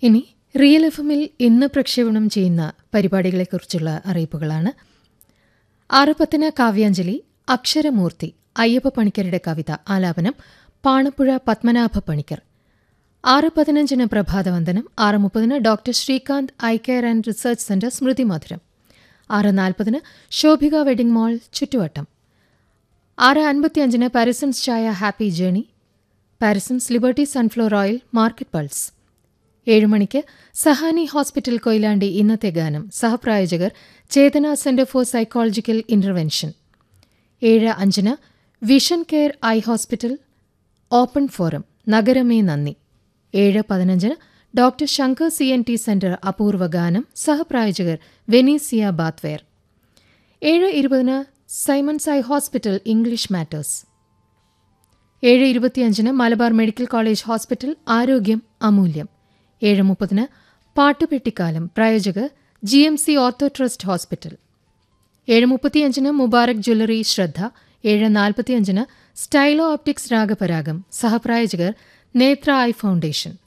ഇനി real F എമ്മിൽ ഇന്ന് പ്രക്ഷേപണം ചെയ്യുന്ന പരിപാടികളെക്കുറിച്ചുള്ള അറിയിപ്പുകളാണ് ആറ് പത്തിന് കാവ്യാഞ്ജലി അക്ഷരമൂർത്തി അയ്യപ്പ പണിക്കരുടെ കവിത ആലാപനം പാണപ്പുഴ പത്മനാഭ പണിക്കർ ആറ് പതിനഞ്ചിന് പ്രഭാതവന്ദനം ആറ് മുപ്പതിന് doctor Srikanth eye care and research centre Smrithi Madhuram ആറ് നാൽപ്പതിന് ശോഭിക വെഡിംഗ് മാൾ ചുറ്റുവട്ടം ആറ് അൻപത്തിയഞ്ചിന് പാരിസൺസ് ചായ happy journey Parisons liberty sunflower oil market pulse ഏഴ് മണിക്ക് സഹാനി ഹോസ്പിറ്റൽ കൊയിലാണ്ടി ഇന്നത്തെ ഗാനം സഹപ്രായോജകർ Chetana centre for psychological intervention ഏഴ് അഞ്ചിന് vision care eye hospital open forum നഗരമേ നന്ദി ഏഴ് പതിനഞ്ചിന് doctor Shankar C N T centre അപൂർവ ഗാനം സഹപ്രായോജകർ വെനീസിയ ബാത്വെയർ ഏഴ് ഇരുപതിന് Simons eye hospital English matters ഏഴ് ഇരുപത്തിയഞ്ചിന് മലബാർ മെഡിക്കൽ കോളേജ് ഹോസ്പിറ്റൽ ആരോഗ്യം അമൂല്യം ഏഴ് മുപ്പതിന് പാട്ടുപെട്ടിക്കാലം പ്രായോജകർ G M C ortho trust hospital ഏഴ് മുപ്പത്തിയഞ്ചിന് മുബാറക് ജ്വല്ലറി ശ്രദ്ധ ഏഴ് നാൽപ്പത്തിയഞ്ചിന് സ്റ്റൈലോ ഓപ്റ്റിക്സ് രാഗപരാഗം സഹപ്രായോജകർ നേത്ര ഐ ഫൗണ്ടേഷൻ